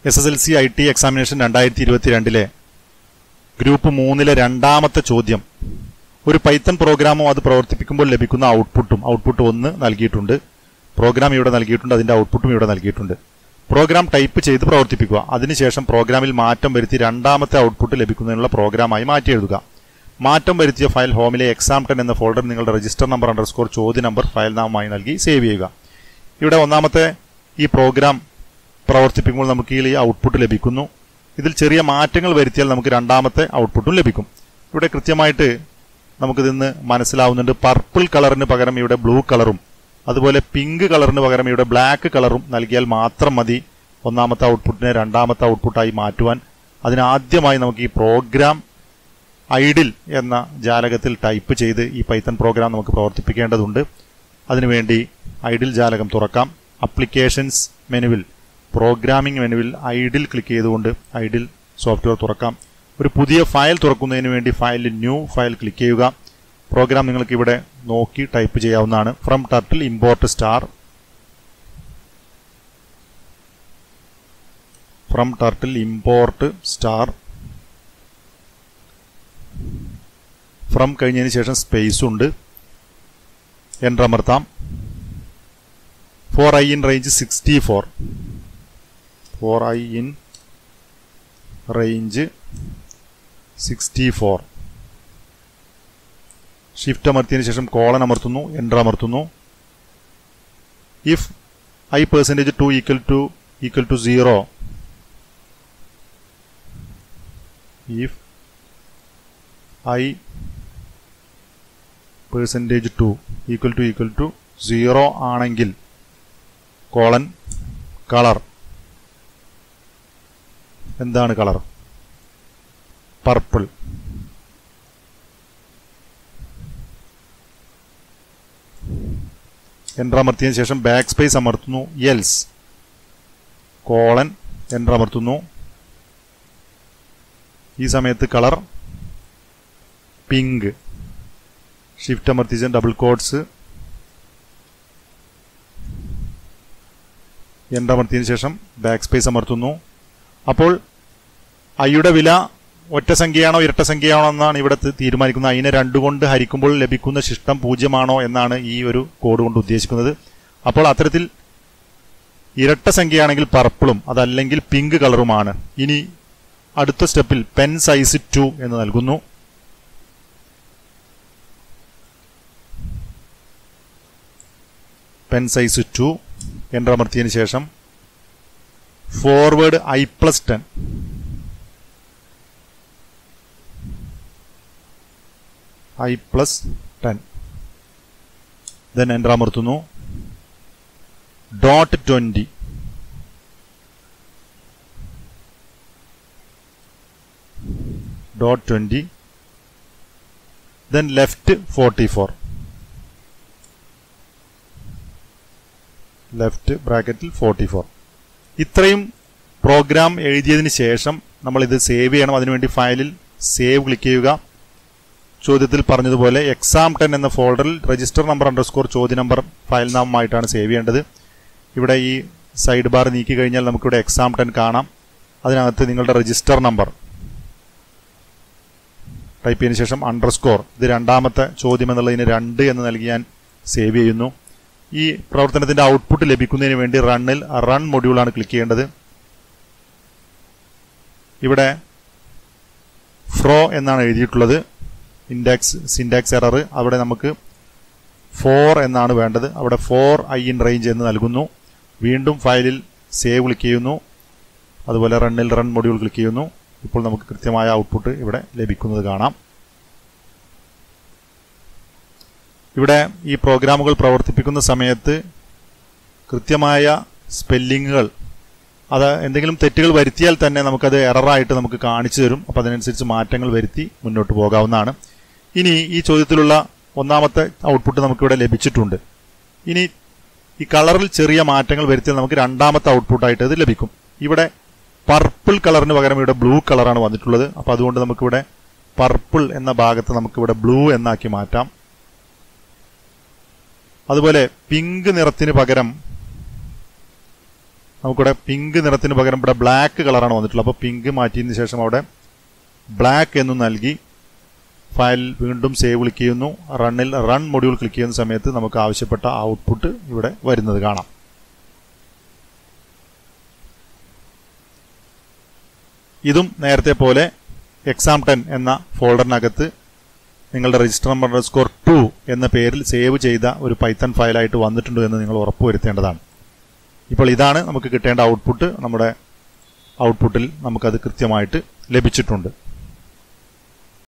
S S L C I T examination രണ്ടായിരത്തി ഇരുപത്തിരണ്ടിലെ group മൂന്നിലെ രണ്ടാമത്തെ ചോദ്യം ഒരു പൈത്തൺ പ്രോഗ്രാമോ അത് പ്രവർത്തിപ്പിക്കുമ്പോൾ ലഭിക്കുന്ന ഔട്ട്പുട്ടും ഔട്ട്പുട്ട് ഒന്ന് നൽകിയിട്ടുണ്ട് പ്രോഗ്രാം ഇവിടെ നൽകിയിട്ടുണ്ട് അതിന്റെ ഔട്ട്പുട്ടും ഇവിടെ നൽകിയിട്ടുണ്ട് പ്രോഗ്രാം ടൈപ്പ് ചെയ്ത് പ്രവർത്തിപ്പിക്കുക അതിനുശേഷം പ്രോഗ്രാമിൽ മാറ്റം വരുത്തി രണ്ടാമത്തെ ഔട്ട്പുട്ട് ലഭിക്കുന്നതിനുള്ള പ്രോഗ്രാമായി മാറ്റി എഴുതുക മാറ്റം വരുത്തിയ ഫയൽ ഹോമിലെ എക്സാം ടെൻ എന്ന ഫോൾഡർ നിങ്ങളുടെ രജിസ്റ്റർ നമ്പർ അണ്ടർസ്കോർ ചോദ്യ നമ്പർ ഫയൽ നാമമായി നൽകി സേവ് ചെയ്യുക ഇവിടെ ഒന്നാമത്തെ ഈ പ്രോഗ്രാം പ്രവർത്തിപ്പിക്കുമ്പോൾ നമുക്ക് ഈ ഔട്ട്പുട്ട് ലഭിക്കുന്നു ഇതിൽ ചെറിയ മാറ്റങ്ങൾ വരുത്തിയാൽ നമുക്ക് രണ്ടാമത്തെ ഔട്ട്പുട്ടും ലഭിക്കും ഇവിടെ കൃത്യമായിട്ട് നമുക്കിതിന്ന് മനസ്സിലാവുന്നുണ്ട് പർപ്പിൾ കളറിന് പകരം ഇവിടെ ബ്ലൂ കളറും അതുപോലെ പിങ്ക് കളറിന് പകരം ഇവിടെ ബ്ലാക്ക് കളറും നൽകിയാൽ മാത്രം മതി ഒന്നാമത്തെ ഔട്ട്പുട്ടിനെ രണ്ടാമത്തെ ഔട്ട്പുട്ടായി മാറ്റുവാൻ അതിനാദ്യമായി നമുക്ക് ഈ പ്രോഗ്രാം ഐഡിൽ എന്ന ജാലകത്തിൽ ടൈപ്പ് ചെയ്ത് ഈ പൈത്തൺ പ്രോഗ്രാം നമുക്ക് പ്രവർത്തിപ്പിക്കേണ്ടതുണ്ട് അതിനുവേണ്ടി ഐഡിൽ ജാലകം തുറക്കാം അപ്ലിക്കേഷൻസ് മെനുവിൽ പ്രോഗ്രാമിംഗ് മെനുവിൽ ഐഡിൽ ക്ലിക്ക് ചെയ്തുകൊണ്ട് ഐഡിൽ സോഫ്റ്റ്വെയർ തുറക്കാം ഒരു പുതിയ ഫയൽ തുറക്കുന്നതിന് വേണ്ടി ഫയലിൽ ന്യൂ ഫയൽ ക്ലിക്ക് ചെയ്യുക പ്രോഗ്രാം നിങ്ങൾക്ക് ഇവിടെ നോക്കി ടൈപ്പ് ചെയ്യാവുന്നതാണ് from turtle import star from turtle import star from കഴിഞ്ഞതിന് ശേഷം സ്പേസ് ഉണ്ട് എൻ്റർ അമർത്താം for i in range sixty four for i in range sixty four shift അമർത്തിയതിനു ശേഷം കോളൻ അമർത്തുന്നു എൻ്റർ അമർത്തുന്നു if i percentage two equal to equal to zero if i percentage two equal to equal to zero ആണെങ്കിൽ colon colour എന്താണ് colour purple enter അമർത്തിയതിനു ശേഷം back space അമർത്തുന്നു else colon enter അമർത്തുന്നു ഈ സമയത്ത് കളർ പിങ്ക് ഷിഫ്റ്റ് അമർത്തിച്ച double quotes enter അമർത്തിയതിനു ശേഷം ബാക്ക് സ്പേസ് അമർത്തുന്നു അപ്പോൾ ഐയുടെ വില ഒറ്റ സംഖ്യയാണോ ഇരട്ട സംഖ്യയാണോ എന്നാണ് ഇവിടെ തി- തീരുമാനിക്കുന്നത് അതിനെ രണ്ടു കൊണ്ട് ഹരിക്കുമ്പോൾ ലഭിക്കുന്ന ശിഷ്ടം പൂജ്യമാണോ എന്നാണ് ഈ ഒരു കോഡ് കൊണ്ട് ഉദ്ദേശിക്കുന്നത് അപ്പോൾ അത്തരത്തിൽ ഇരട്ട സംഖ്യയാണെങ്കിൽ പർപ്പിളും അതല്ലെങ്കിൽ പിങ്ക് കളറുമാണ് ഇനി അടുത്ത സ്റ്റെപ്പിൽ പെൻ സൈസ് ടു എന്ന് നൽകുന്നു പെൻ സൈസ് ടു എൻ്റർ അമർത്തിയതിനു ശേഷം forward i plus ten i plus ten then enter അമർത്തുന്നു dot twenty dot twenty then left forty four left ബ്രാക്കറ്റിൽ ഫോർട്ടി ഫോർ ഇത്രയും പ്രോഗ്രാം എഴുതിയതിന് ശേഷം നമ്മൾ ഇത് സേവ് ചെയ്യണം അതിനുവേണ്ടി ഫയലിൽ സേവ് ക്ലിക്ക് ചെയ്യുക ചോദ്യത്തിൽ പറഞ്ഞതുപോലെ എക്സാം ടെൻ എന്ന ഫോൾഡറിൽ രജിസ്റ്റർ നമ്പർ അണ്ടർസ്കോർ ചോദ്യ നമ്പർ ഫയൽ നാമമായിട്ടാണ് സേവ് ചെയ്യേണ്ടത് ഇവിടെ ഈ സൈഡ് ബാർ നീക്കി കഴിഞ്ഞാൽ നമുക്കിവിടെ എക്സാം ടെൻ കാണാം അതിനകത്ത് നിങ്ങളുടെ രജിസ്റ്റർ നമ്പർ ടൈപ്പ് ചെയ്തതിനു ശേഷം അണ്ടർസ്കോർ ഇത് രണ്ടാമത്തെ ചോദ്യം എന്നുള്ളതിന് രണ്ട് എന്ന് നൽകി ഞാൻ സേവ് ചെയ്യുന്നു ഈ പ്രവർത്തനത്തിന്റെ ഔട്ട്പുട്ട് ലഭിക്കുന്നതിന് വേണ്ടി റണ്ണിൽ റൺ മൊഡ്യൂളാണ് ക്ലിക്ക് ചെയ്യേണ്ടത് ഇവിടെ ഫ്രോ എന്നാണ് എഴുതിയിട്ടുള്ളത് ഇൻഡെക്സ് സിൻഡാക്സ് എറർ അവിടെ നമുക്ക് ഫോർ എന്നാണ് വേണ്ടത് അവിടെ ഫോർ ഐ ഇൻ റേഞ്ച് എന്ന് നൽകുന്നു വീണ്ടും ഫയലിൽ സേവ് ക്ലിക്ക് ചെയ്യുന്നു അതുപോലെ റണ്ണിൽ റൺ മൊഡ്യൂൾ ക്ലിക്ക് ചെയ്യുന്നു ഇപ്പോൾ നമുക്ക് കൃത്യമായ ഔട്ട്പുട്ട് ഇവിടെ ലഭിക്കുന്നത് കാണാം ഇവിടെ ഈ പ്രോഗ്രാമുകൾ പ്രവർത്തിപ്പിക്കുന്ന സമയത്ത് കൃത്യമായ സ്പെല്ലിങ്ങുകൾ അത് എന്തെങ്കിലും തെറ്റുകൾ വരുത്തിയാൽ തന്നെ നമുക്കത് എററായിട്ട് നമുക്ക് കാണിച്ചു തരും അപ്പോൾ അതിനനുസരിച്ച് മാറ്റങ്ങൾ വരുത്തി മുന്നോട്ട് പോകാവുന്നതാണ് ഇനി ഈ ചോദ്യത്തിലുള്ള ഒന്നാമത്തെ ഔട്ട്പുട്ട് നമുക്കിവിടെ ലഭിച്ചിട്ടുണ്ട് ഇനി ഈ കളറിൽ ചെറിയ മാറ്റങ്ങൾ വരുത്തിയാൽ നമുക്ക് രണ്ടാമത്തെ ഔട്ട്പുട്ടായിട്ട് ഇത് ലഭിക്കും ഇവിടെ പർപ്പിൾ കളറിന് പകരം ഇവിടെ ബ്ലൂ കളറാണ് വന്നിട്ടുള്ളത് അപ്പോൾ അതുകൊണ്ട് നമുക്കിവിടെ പർപ്പിൾ എന്ന ഭാഗത്ത് നമുക്കിവിടെ ബ്ലൂ എന്നാക്കി മാറ്റാം അതുപോലെ പിങ്ക് നിറത്തിന് പകരം നമുക്കിവിടെ പിങ്ക് നിറത്തിന് പകരം ഇവിടെ ബ്ലാക്ക് കളറാണ് വന്നിട്ടുള്ളത് അപ്പോൾ പിങ്ക് മാറ്റിയതിന് ശേഷം അവിടെ ബ്ലാക്ക് എന്ന് നൽകി ഫയൽ വീണ്ടും സേവ് ക്ലിക്ക് ചെയ്യുന്നു റണ്ണിൽ റൺ മൊഡ്യൂൾ ക്ലിക്ക് ചെയ്യുന്ന സമയത്ത് നമുക്ക് ആവശ്യപ്പെട്ട ഔട്ട്പുട്ട് ഇവിടെ വരുന്നത് കാണാം ഇതും നേരത്തെ പോലെ എക്സാം ടെൻ എന്ന ഫോൾഡറിനകത്ത് നിങ്ങളുടെ രജിസ്റ്റർ നമ്പർ സ്കോർ ടു എന്ന പേരിൽ സേവ് ചെയ്ത ഒരു പൈത്തൺ ഫയലായിട്ട് വന്നിട്ടുണ്ട് എന്ന് നിങ്ങൾ ഉറപ്പുവരുത്തേണ്ടതാണ് ഇപ്പോൾ ഇതാണ് നമുക്ക് കിട്ടേണ്ട ഔട്ട്പുട്ട് നമ്മുടെ ഔട്ട്പുട്ടിൽ നമുക്കത് കൃത്യമായിട്ട് ലഭിച്ചിട്ടുണ്ട്